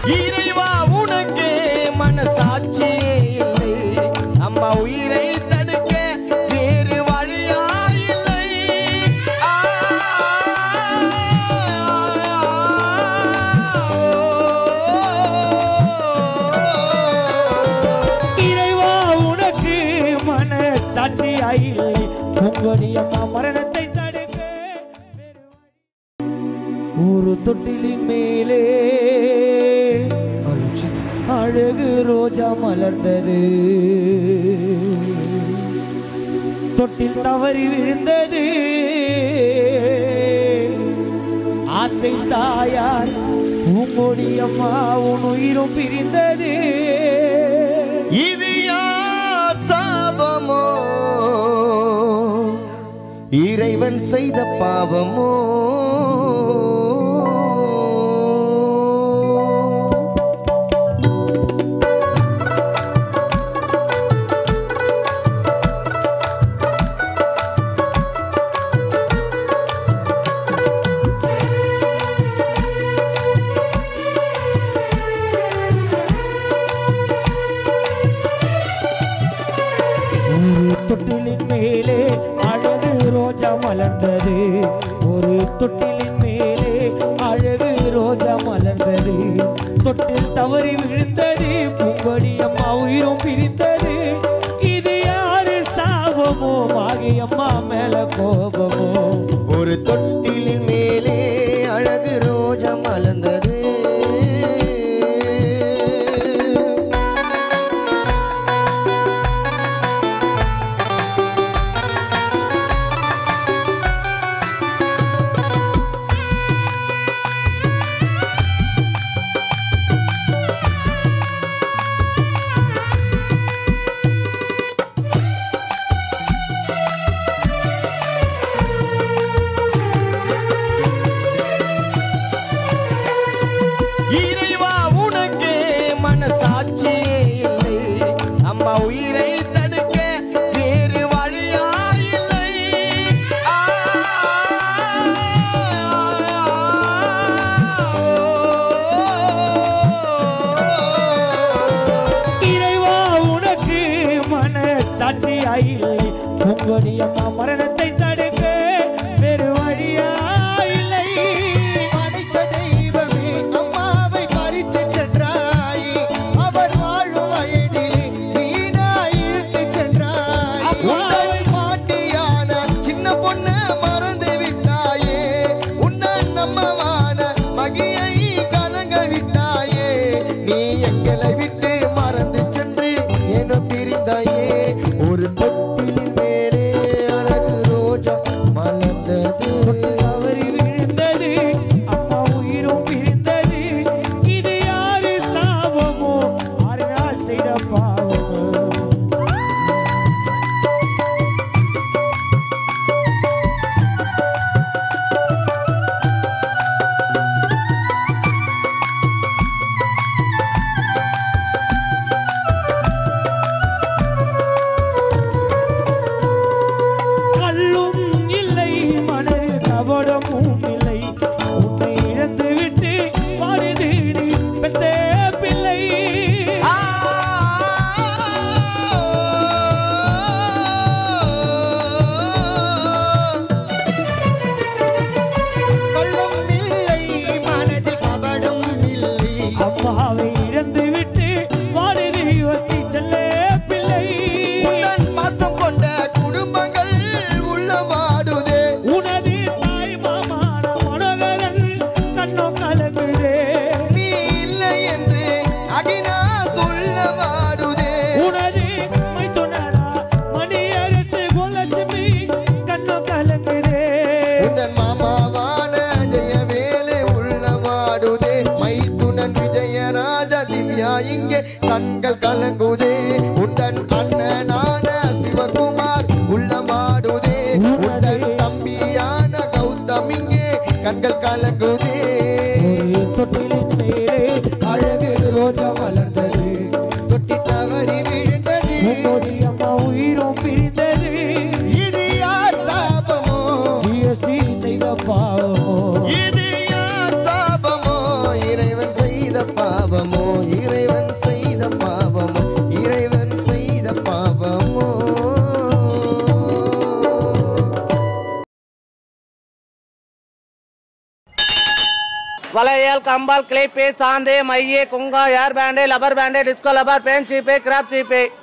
இறைவா உனக்கு மனசாட்சியே இல்லை அம்மா உயிரை தடுக்க வேறு வழியா இல்லை ஆ, இறைவா உனக்கு மன சாட்சியாயில்லை உங்களுடைய மரணத்தை தடுக்க வேறு வழி- ஒரு தொட்டிலின் மேலே அழகு ரோஜா மலர்ந்தது தொட்டில் தவறி விழுந்தது ஆசை தாயார் உங்களுடைய அம்மா உன் உயிரும் பிரிந்தது இது யார் சாபமோ இறைவன் செய்த பாவமோ ஒரு தொட்டிலின் மேலே அழகு ரோஜா மலர்ந்தது ஒரு தொட்டிலின் மேலே அழகு ரோஜா மலர்ந்தது தொட்டில் தவறி விழுந்தது பூங்கொடி அம்மா உயிரும் பிரிந்தது இது யாரு சாபமோ மாகி அம்மா மேல கோபமோ ஒரு தொட்டிலின் மேலே அழகு ரோஜா மலர்ந்தது இறைவா உனக்கு மனசாட்சியே இல்லை அம்மா உயிரை தடுக்க வேறு வழியா இல்லை ஆ, இறைவா உனக்கு மன சாட்சியாயில்லை உங்களுடைய அம்மா மரணத்தை தடுக்க வேறு வழியா இல்லை படைத்த தெய்வமே அம்மாவை பறித்து சென்றாய் அவர் வாழும் வயதிலே வீணாய் இழுத்து சென்றாய் உந்தன் பாட்டியான சின்ன பொண்ண மறந்து விட்டாயே உன்னன் நம்மமான மகியை கலங்க விட்டாயே நீ எங்களை விட்டு மறந்து சென்று ஏனோ பிரிந்தாயே ஒரு தொட்டிலின் மேலே அழகு ரோஜா மலர்ந்தது தவறி விழுந்தது அம்மா உயிரும் பிரிந்தது இது யாரு சாபமோ ஆறுனா செய்த பாவமோ கல்லும் இல்லை மனதில் கபடமும் இல்லை உன்னை இழந்து விட்டு பாடுது நீ பெத்த பிள்ளை கள்ளம் இல்லை மனதில் கபடம் இல்லை அம்மாவை இழந்து விட்டு வாடுது ஒத்தி செல்ல பிள்ளை உன்னன் பாசம் கொண்ட குடும்பங்கள் உள்ளமாடுதே உனது தாய் மாமான மனோகரன் கண்ணோ கலங்குதே நீ இல்லை என்று அடினா சொல்லமாடுதே உனது மைத்துனரா மணி அரசு குலட்சுமி கண்ணோ கலங்குதே உந்தன் மாமாவான ஜெயவேலே உள்ளமாடுதே மைத்துனன் விஜயராஜ திவ்யா இங்கே கண்கள் கலங்குதே உந்தன் அண்ணனான சிவகுமார் உள்ளமாடுதே உந்தன் தம்பியான கௌதம் இங்கே கண்கள் கலங்குதே ஒரு தொட்டிலின் மேலே அழகு ரோஜா மலர்ந்தது தொட்டி தவறி விழுந்தது உன்னுடைய அம்மா உயிரும் பிரிந்தது இது யார் சாபமோ ஜிஎஸ்டி செய்த பாவமோ இது யார் சாபமோ இறைவன் செய்த பாவமோ வளையல் கம்பால் கிளிப்பு சாந்து மைய குங்கா hair band rubber band disco rubber band சீப்பு கிராப் சீப்பு